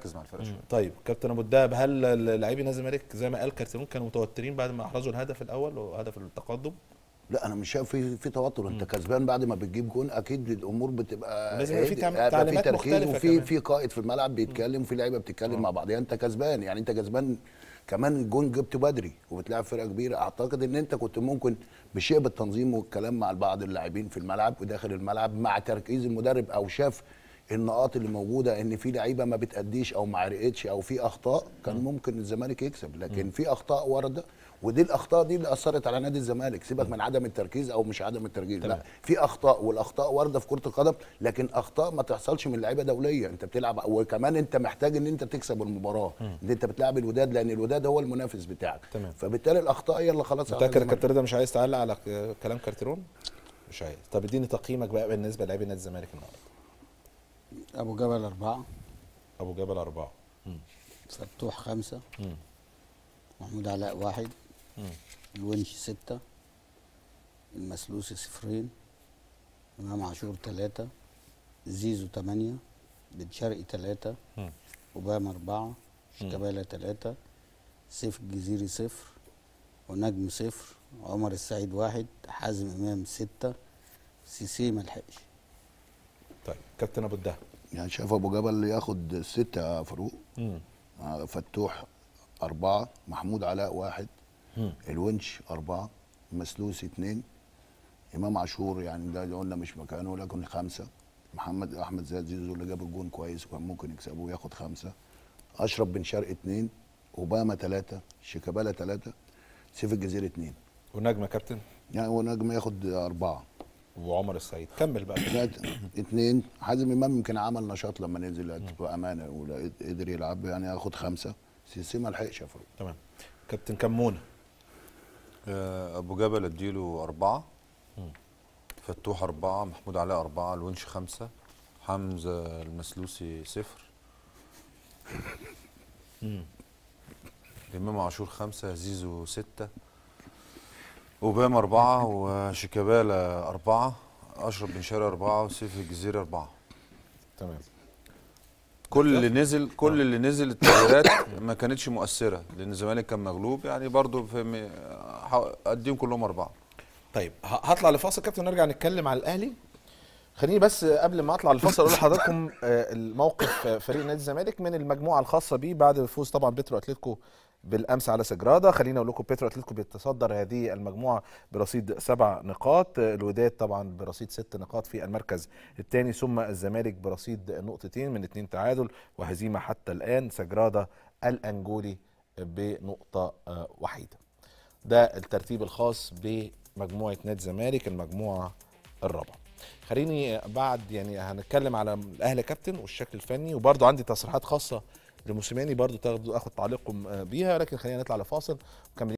مركز مع الفرقه شويه طيب كابتن ابو الدهب هل لاعبي نادي الزمالك زي ما قال كارتيرون كانوا متوترين بعد ما احرزوا الهدف الاول وهدف التقدم لا انا مش شايف في في توتر انت كسبان بعد ما بتجيب جون اكيد الامور بتبقى لازم يبقى في هادي- تعم- هيبقى تعليمات في تركيز مختلفة وفي كمان. في قائد في الملعب بيتكلم وفي لعيبه بتتكلم مع بعضها انت كسبان يعني انت كسبان كمان الجون جبته بدري وبتلعب فرقه كبيره اعتقد ان انت كنت ممكن بشيء بالتنظيم والكلام مع بعض اللاعبين في الملعب وداخل الملعب مع تركيز المدرب او شاف النقاط اللي موجوده ان في لعيبه ما بتاديش او ما عرقتش او في اخطاء كان ممكن الزمالك يكسب لكن في اخطاء وارده ودي الاخطاء دي اللي اثرت على نادي الزمالك سيبك من عدم التركيز او مش عدم التركيز لا في اخطاء والاخطاء وارده في كره القدم لكن اخطاء ما تحصلش من لعيبه دوليه انت بتلعب وكمان انت محتاج ان انت تكسب المباراه ان انت بتلعب الوداد لان الوداد هو المنافس بتاعك تمام. فبالتالي الاخطاء هي اللي خلاص على متاكد يا الزمالك. كابتن رضا مش عايز تعلق على ك- كلام كارتيرون مش عايز طب اديني تقييمك بقى بالنسبه للاعبي نادي الزمالك النهارده ابو جبل اربعه ابو جبل اربعه فتوح خمسه مم. محمود علاء واحد مم. الونش ستة المسلوسي صفرين إمام عاشور تلاتة زيزو تمانية بن شرقي تلاتة مم. أوباما أربعة شيكابالا تلاتة سيف الجزيري صفر ونجم صفر عمر السعيد واحد حازم إمام ستة سيسي ملحقش طيب كابتن ابو الدهب يعني شايف ابو جبل ياخد ستة يا فاروق مم. آه، فتوح أربعة محمود علاء واحد مم. الونش أربعة مسلوسي اثنين إمام عاشور يعني ده اللي قلنا مش مكانه لكن خمسة محمد أحمد زياد زيزو اللي جاب الجون كويس وكان ممكن يكسبه وياخد خمسة أشرف بن شرقي اثنين أوباما ثلاثة شيكابالا ثلاثة سيف الجزيرة اثنين ونجم يا كابتن يعني هو نجم ياخد أربعة وعمر السعيد كمل بقى ثلاثة اثنين حازم إمام يمكن عمل نشاط لما نزل بأمانة ولا قدر يلعب يعني ياخد خمسة سيسي ما لحقش يا فاروق تمام كابتن كمونه آه، ابو جبل اديله اربعه مم. فتوح اربعه محمود علاء اربعه الونش خمسه حمزه المسلوسي صفر مم. امام عاشور خمسه زيزو سته اوباما اربعه وشيكابالا اربعه اشرف بن شرقي اربعه وسيف الجزيري اربعه تمام كل اللي نزل كل اللي نزل التغييرات ما كانتش مؤثره لان الزمالك كان مغلوب يعني برضو في م- ح- اديهم كلهم اربعه طيب ه- هطلع لفاصل كابتن ونرجع نتكلم على الاهلي خليني بس قبل ما اطلع للفاصل اقول لحضراتكم آه، الموقف آه، فريق نادي الزمالك من المجموعه الخاصه بيه بعد فوز طبعا بيترو اتلتيكو بالامس على سجراده خليني اقول لكم بيترو اتلتيكو بيتصدر هذه المجموعه برصيد سبع نقاط آه، الوداد طبعا برصيد ست نقاط في المركز الثاني ثم الزمالك برصيد نقطتين من اثنين تعادل وهزيمه حتى الان سجراده الانجولي بنقطه آه، وحيده ده الترتيب الخاص بمجموعه نادي الزمالك المجموعه الرابعه خليني بعد يعني هنتكلم على الاهلي كابتن والشكل الفني وبرضه عندي تصريحات خاصه لموسيماني برضه تاخدوا اخد تعليقكم آه، بيها لكن خلينا نطلع لفاصل وكمل